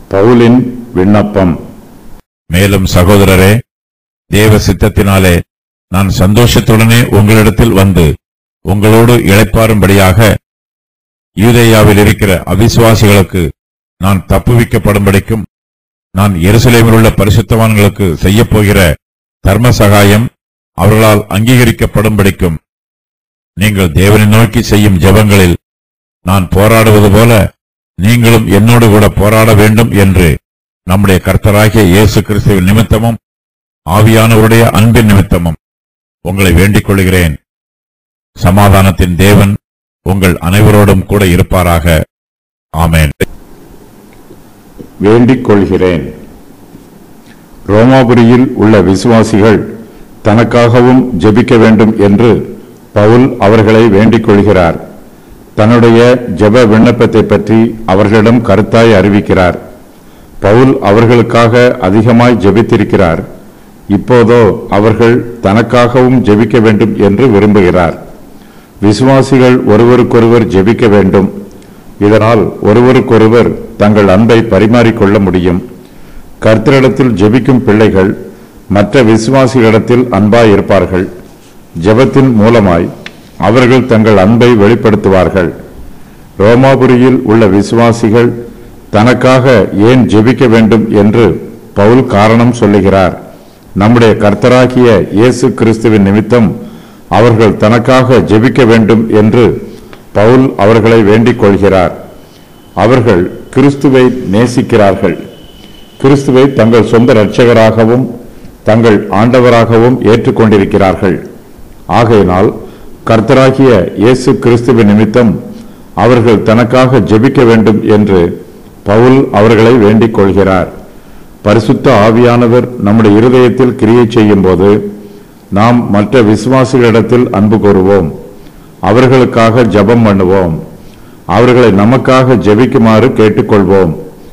பவுலின் விண்ணப்பம் மேலும் சகோதரரே தேவ சித்தத்தினாலே நான் சந்தோஷத்துடனே உங்களிடத்தில் வந்து உங்களோடு இளைப்பாறும்படியாக யூதேயாவில் இருக்கிற அவிசுவாசிகளுக்கு நான் தப்புவிக்கப்படும்படிக்கும் நான் எருசலேமில் உள்ள பரிசுத்தவான்களுக்கு செய்யப்போகிற தர்ம சகாயம் அவர்களால் அங்கீகரிக்கப்படும்படிக்கும் நீங்கள் தேவனை நோக்கி செய்யும் ஜெபங்களில் நான் போராடுவது போல நீங்களும் என்னோடு கூட போராட வேண்டும் என்று நம்முடைய கர்த்தராகிய இயேசு கிறிஸ்துவின் நிமித்தமும் ஆவியானவருடைய அன்பின் நிமித்தமும் உங்களை வேண்டிக் கொள்கிறேன் சமாதானத்தின் தேவன் உங்கள் அனைவரோடும் கூட இருப்பாராக ஆமென் வேண்டிக் கொள்கிறேன் ரோமாபுரியில் உள்ள விசுவாசிகள் தனக்காகவும் ஜெபிக்க வேண்டும் என்று பவுல் அவர்களை வேண்டிக் கொள்கிறார் தன்னுடைய ஜெப விண்ணப்பத்தை பற்றி அவர்களிடம் கருத்தாய் அறிவிக்கிறார் பவுல் அவர்களுக்காக அதிகமாய் ஜெபித்திருக்கிறார் இப்போதோ அவர்கள் தனக்காகவும் ஜெபிக்க வேண்டும் என்று விரும்புகிறார் விசுவாசிகள் ஒருவருக்கொருவர் ஜெபிக்க வேண்டும் இதனால் ஒருவருக்கொருவர் தங்கள் அன்பை பரிமாறிக்கொள்ள முடியும் கர்த்தரிடத்தில் ஜெபிக்கும் பிள்ளைகள் மற்ற விசுவாசிகளிடத்தில் அன்பாய் இருப்பார்கள் ஜெபத்தின் மூலமாய் அவர்கள் தங்கள் அன்பை வெளிப்படுத்துவார்கள் ரோமாபுரியில் உள்ள விசுவாசிகள் தனக்காக ஏன் ஜெபிக்க வேண்டும் என்று பவுல் காரணம் சொல்லுகிறார் நம்முடைய கர்த்தராகிய இயேசு கிறிஸ்துவின் நிமித்தம் அவர்கள் தனக்காக ஜெபிக்க வேண்டும் என்று பவுல் அவர்களை வேண்டிக் கொள்கிறார் அவர்கள் கிறிஸ்துவை நேசிக்கிறார்கள் கிறிஸ்துவை தங்கள் சொந்த இரட்சகராகவும் தங்கள் ஆண்டவராகவும் ஏற்றுக்கொண்டிருக்கிறார்கள் ஆகையினால் கர்த்தராகிய இயேசு கிறிஸ்துவின் நிமித்தம் அவர்கள் தனக்காக ஜெபிக்க வேண்டும் என்று பவுல் அவர்களை வேண்டிக் கொள்கிறார் பரிசுத்த ஆவியானவர் நம்முடைய இருதயத்தில் கிரியை செய்யும் போது நாம் மற்ற விசுவாசிகளிடத்தில் அன்பு கூறுவோம் அவர்களுக்காக ஜெபம் பண்ணுவோம் அவர்களை நமக்காக ஜெபிக்குமாறு கேட்டுக்கொள்வோம்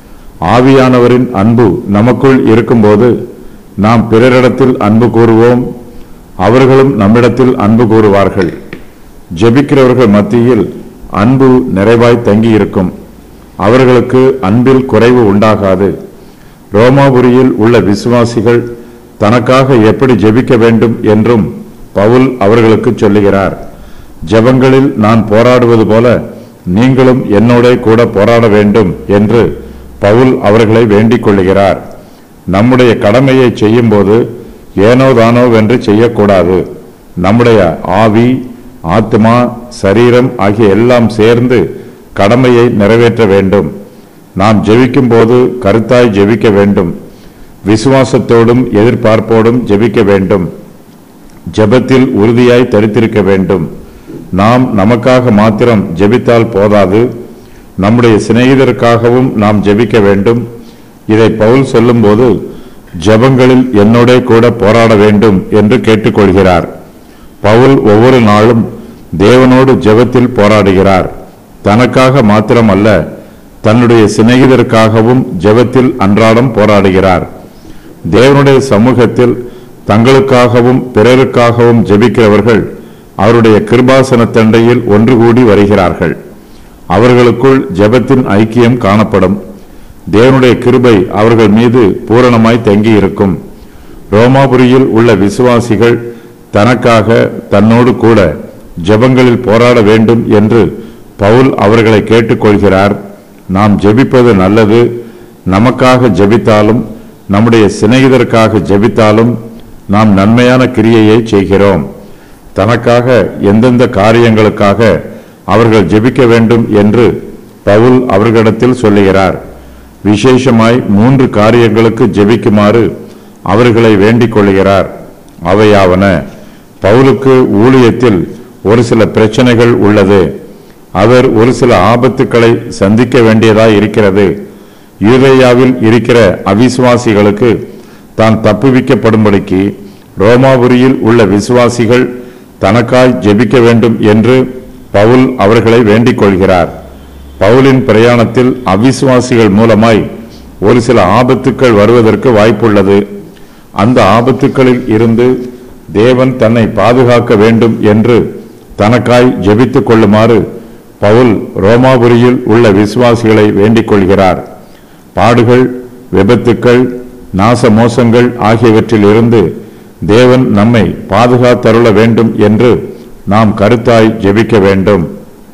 ஆவியானவரின் அன்பு நமக்குள் இருக்கும்போது நாம் பிறரிடத்தில் அன்பு கூறுவோம் அவர்களும் நம்மிடத்தில் அன்பு கூறுவார்கள் ஜெபிக்கிறவர்கள் மத்தியில் அன்பு நிறைவாய் தங்கியிருக்கும் அவர்களுக்கு அன்பில் குறைவு உண்டாகாது ரோமாபுரியில் உள்ள விசுவாசிகள் தனக்காக எப்படி ஜெபிக்க வேண்டும் என்றும் பவுல் அவர்களுக்கு சொல்லுகிறார் ஜெபங்களில் நான் போராடுவது போல நீங்களும் என்னோட கூட போராட வேண்டும் என்று பவுல் அவர்களை வேண்டிக் கொள்ளுகிறார் நம்முடைய கடமையை செய்யும்போது ஏனோ தானோ வென்று செய்யக்கூடாது நம்முடைய ஆவி ஆத்மா சரீரம் ஆகிய எல்லாம் சேர்ந்து கடமையை நிறைவேற்ற வேண்டும் நாம் ஜெபிக்கும் போது கருத்தாய் ஜெபிக்க வேண்டும் விசுவாசத்தோடும் எதிர்பார்ப்போடும் ஜெபிக்க வேண்டும் ஜெபத்தில் உறுதியாய் தரித்திருக்க வேண்டும் நாம் நமக்காக மாத்திரம் ஜெபித்தால் போதாது நம்முடைய சிநேகிதருக்காகவும் நாம் ஜெபிக்க வேண்டும் இதை பவுல் சொல்லும்போது ஜெபங்களில் என்னோட கூட போராட வேண்டும் என்று கேட்டுக்கொள்கிறார் பவுல் ஒவ்வொரு நாளும் தேவனோடு ஜெபத்தில் போராடுகிறார் தனக்காக மாத்திரமல்ல தன்னுடைய சிநேகிதருக்காகவும் ஜெபத்தில் அன்றாடம் போராடுகிறார் தேவனுடைய சமூகத்தில் தங்களுக்காகவும் பிறருக்காகவும் ஜெபிக்கிறவர்கள் அவருடைய கிருபாசன தண்டையில் ஒன்று கூடி வருகிறார்கள் அவர்களுக்குள் ஜெபத்தின் ஐக்கியம் காணப்படும் தேவனுடைய கிருபை அவர்கள் மீது பூரணமாய் தங்கியிருக்கும் ரோமாபுரியில் உள்ள விசுவாசிகள் தனக்காக தன்னோடு கூட ஜெபங்களில் போராட வேண்டும் என்று பவுல் அவர்களை கேட்டுக்கொள்கிறார் நாம் ஜெபிப்பது நல்லது நமக்காக ஜெபித்தாலும் நம்முடைய சிநேகிதருக்காக ஜெபித்தாலும் நாம் நன்மையான கிரியையை செய்கிறோம் தனக்காக எந்தெந்த காரியங்களுக்காக அவர்கள் ஜெபிக்க வேண்டும் என்று பவுல் அவர்களிடத்தில் சொல்லுகிறார் விசேஷமாய் மூன்று காரியங்களுக்கு ஜெபிக்குமாறு அவர்களை வேண்டிக் கொள்கிறார் அவையாவன பவுலுக்கு ஊழியத்தில் ஒரு சில பிரச்சனைகள் உள்ளது அவர் ஒரு சில ஆபத்துக்களை சந்திக்க வேண்டியதாய் இருக்கிறது யூதேயாவில் இருக்கிற அவிசுவாசிகளுக்கு தான் தப்புவிக்கப்படும்படிக்கு ரோமாபுரியில் உள்ள விசுவாசிகள் தனக்காய் ஜெபிக்க வேண்டும் என்று பவுல் அவர்களை வேண்டிக் கொள்கிறார் பவுலின் பிரயாணத்தில் அவிசுவாசிகள் மூலமாய் ஒரு சில ஆபத்துக்கள் வருவதற்கு வாய்ப்புள்ளது அந்த ஆபத்துக்களில் இருந்து தேவன் தன்னை பாதுகாக்க வேண்டும் என்று தனக்காய் ஜெபித்துக் கொள்ளுமாறு பவுல் ரோமாபுரியில் உள்ள விசுவாசிகளை வேண்டிக் கொள்கிறார் பாடுகள் விபத்துக்கள் நாச மோசங்கள் ஆகியவற்றிலிருந்து தேவன் நம்மை பாதுகாத்தருள வேண்டும் என்று நாம் கருத்தாய் ஜெபிக்க வேண்டும்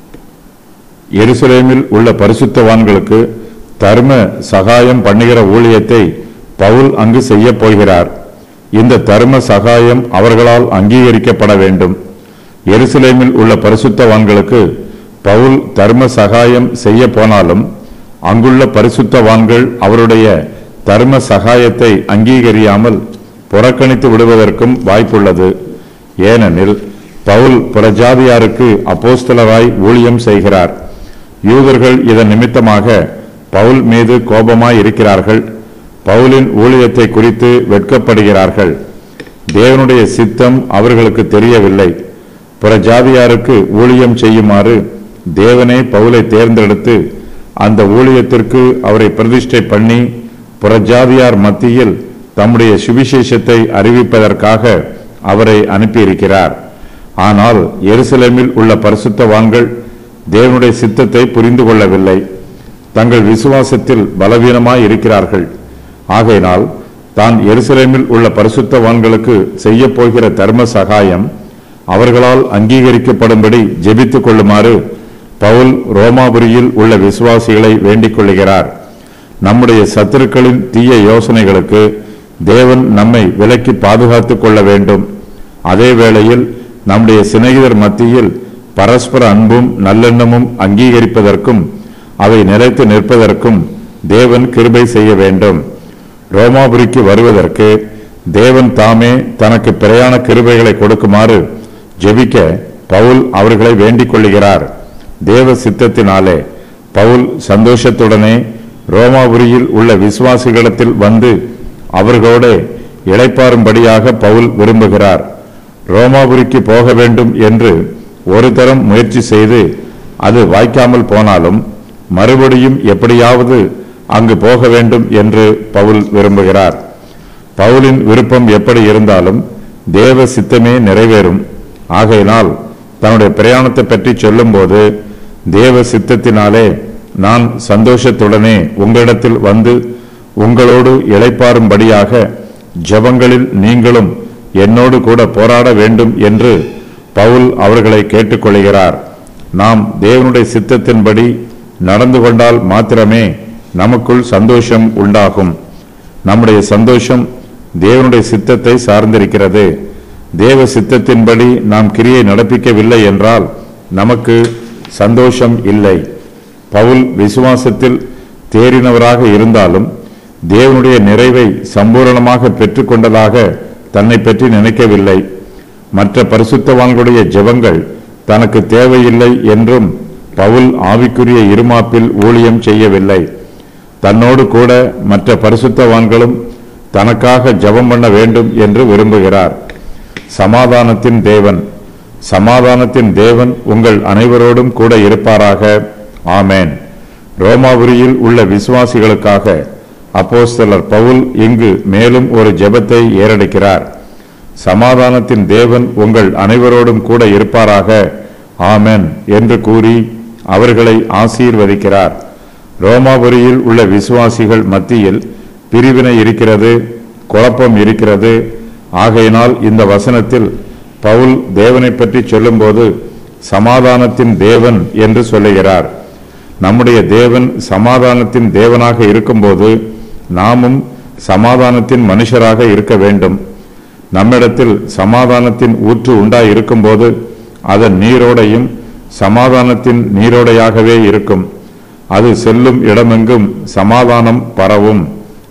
எருசலேமில் உள்ள பரிசுத்தவான்களுக்கு தர்ம சகாயம் பண்ணுகிற ஊழியத்தை பவுல் அங்கு செய்யப் போகிறார் இந்த தர்ம சகாயம் அவர்களால் அங்கீகரிக்கப்பட வேண்டும் எருசலேமில் உள்ள பரிசுத்தவான்களுக்கு பவுல் தர்ம சகாயம் செய்ய போனாலும் அங்குள்ள பரிசுத்தவான்கள் அவருடைய தர்ம சகாயத்தை அங்கீகரியாமல் புறக்கணித்து விடுவதற்கும் வாய்ப்புள்ளது ஏனெனில் பவுல் புறஜாதியாருக்கு அப்போஸ்தலராய் ஊழியம் செய்கிறார் யூதர்கள் இதன் நிமித்தமாக பவுல் மீது கோபமாய் இருக்கிறார்கள் பவுலின் ஊழியத்தை குறித்து வெட்கப்படுகிறார்கள் தேவனுடைய சித்தம் அவர்களுக்கு தெரியவில்லை புறஜாதியாருக்கு ஊழியம் செய்யுமாறு தேவனே பவுலை தேர்ந்தெடுத்து அந்த ஊழியத்திற்கு அவரை பிரதிஷ்டை பண்ணி புறஜாதியார் மத்தியில் தம்முடைய சுவிசேஷத்தை அறிவிப்பதற்காக அவரை அனுப்பியிருக்கிறார் ஆனால் எருசலேமில் உள்ள பரிசுத்தவான்கள் தேவனுடைய சித்தத்தை புரிந்து கொள்ளவில்லை தங்கள் விசுவாசத்தில் பலவீனமாய் இருக்கிறார்கள் ஆகையினால் தான் எருசலேமில் உள்ள பரிசுத்தவான்களுக்கு செய்யப் போகிற தர்ம சகாயம் அவர்களால் அங்கீகரிக்கப்படும்படி ஜெபித்துக் கொள்ளுமாறு பவுல் ரோமாபுரியில் உள்ள விசுவாசிகளை வேண்டிக் கொள்ளுகிறார் நம்முடைய சத்துருக்களின் தீய யோசனைகளுக்கு தேவன் நம்மை விலக்கி பாதுகாத்துக் கொள்ள வேண்டும் அதே வேளையில் நம்முடைய சிநேகிதர் மத்தியில் பரஸ்பர அன்பும் நல்லெண்ணமும் அங்கீகரிப்பதற்கும் அவை நிலைத்து நிற்பதற்கும் தேவன் கிருபை செய்ய வேண்டும் ரோமாபுரிக்கு வருவதற்கு தேவன் தாமே தனக்கு பிரயாண கிருபைகளை கொடுக்குமாறு ஜெபிக்க பவுல் அவர்களை வேண்டிக் கொள்ளுகிறார் தேவ சித்தத்தினாலே பவுல் சந்தோஷத்துடனே ரோமாபுரியில் உள்ள விசுவாசிகளிடத்தில் வந்து அவர்களோடு இளைப்பாறும்படியாக பவுல் விரும்புகிறார் ரோமாபுரிக்கு போக வேண்டும் என்று ஒரு தரம் முயற்சி செய்து அது வாய்க்காமல் போனாலும் மறுபடியும் எப்படியாவது அங்கு போக வேண்டும் என்று பவுல் விரும்புகிறார் பவுலின் விருப்பம் எப்படி இருந்தாலும் தேவ சித்தமே நிறைவேறும் ஆகையினால் தன்னுடைய பிரயாணத்தை பற்றி சொல்லும்போது தேவ சித்தத்தினாலே நான் சந்தோஷத்துடனே உங்களிடத்தில் வந்து உங்களோடு இளைப்பாறும்படியாக ஜெபங்களில் நீங்களும் என்னோடு கூட போராட வேண்டும் என்று பவுல் அவர்களை கேட்டுக்கொள்கிறார் நாம் தேவனுடைய சித்தத்தின்படி நடந்து கொண்டால் மாத்திரமே நமக்குள் சந்தோஷம் உண்டாகும் நம்முடைய சந்தோஷம் தேவனுடைய சித்தத்தை சார்ந்திருக்கிறது தேவ சித்தத்தின்படி நாம் கிரியை நடப்பிக்கவில்லை என்றால் நமக்கு சந்தோஷம் இல்லை பவுல் விசுவாசத்தில் தேறினவராக இருந்தாலும் தேவனுடைய நிறைவை சம்பூரணமாக பெற்றுக்கொண்டதாக தன்னை பற்றி நினைக்கவில்லை மற்ற பரிசுத்தவான்களுடைய ஜெபங்கள் தனக்கு தேவையில்லை என்றும் பவுல் ஆவிக்குரிய இருமாப்பில் ஊழியம் செய்யவில்லை தன்னோடு கூட மற்ற பரிசுத்தவான்களும் தனக்காக ஜெபம் பண்ண வேண்டும் என்று விரும்புகிறார் சமாதானத்தின் தேவன் சமாதானத்தின் தேவன் உங்கள் அனைவரோடும் கூட இருப்பாராக ஆமேன் ரோமாபுரியில் உள்ள விசுவாசிகளுக்காக அப்போஸ்தலர் பவுல் இங்கு மேலும் ஒரு ஜெபத்தை ஏறெடுக்கிறார் சமாதானத்தின் தேவன் உங்கள் அனைவரோடும் கூட இருப்பாராக ஆமென் என்று கூறி அவர்களை ஆசீர்வதிக்கிறார் ரோமாபுரியில் உள்ள விசுவாசிகள் மத்தியில் பிரிவினை இருக்கிறது குழப்பம் இருக்கிறது ஆகையினால் இந்த வசனத்தில் பவுல் தேவனை பற்றி சொல்லும்போது சமாதானத்தின் தேவன் என்று சொல்லுகிறார் நம்முடைய தேவன் சமாதானத்தின் தேவனாக இருக்கும்போது நாமும் சமாதானத்தின் மனுஷராக இருக்க வேண்டும் நம்மிடத்தில் சமாதானத்தின் ஊற்று உண்டாய் இருக்கும்போது அதன் நீரோடையும் சமாதானத்தின் நீரோடையாகவே இருக்கும் அது செல்லும் இடமெங்கும் சமாதானம் பரவும்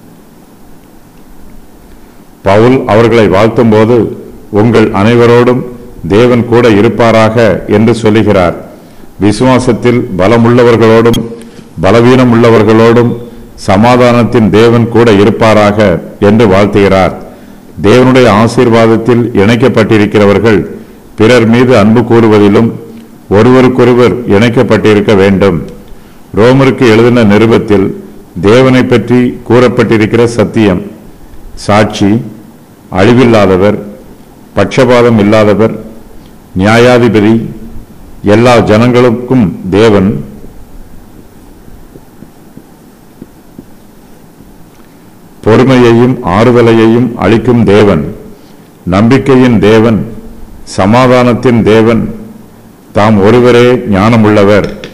பவுல் அவர்களை வாழ்த்தும்போது உங்கள் அனைவரோடும் தேவன் கூட இருப்பாராக என்று சொல்லுகிறார் விசுவாசத்தில் பலமுள்ளவர்களோடும் பலவீனம் உள்ளவர்களோடும் சமாதானத்தின் தேவன் கூட இருப்பாராக என்று வாழ்த்துகிறார் தேவனுடைய ஆசீர்வாதத்தில் இணைக்கப்பட்டிருக்கிறவர்கள் பிறர் மீது அன்பு கூறுவதிலும் ஒருவருக்கொருவர் இணைக்கப்பட்டிருக்க வேண்டும் ரோமருக்கு எழுதின நிருபத்தில் தேவனை பற்றி கூறப்பட்டிருக்கிற சத்தியம் சாட்சி அழிவில்லாதவர் பட்சபாதம் இல்லாதவர் நியாயாதிபதி எல்லா ஜனங்களுக்கும் தேவன் பொறுமையையும் ஆறுதலையையும் அளிக்கும் தேவன் நம்பிக்கையின் தேவன் சமாதானத்தின் தேவன் தாம் ஒருவரே ஞானமுள்ளவர்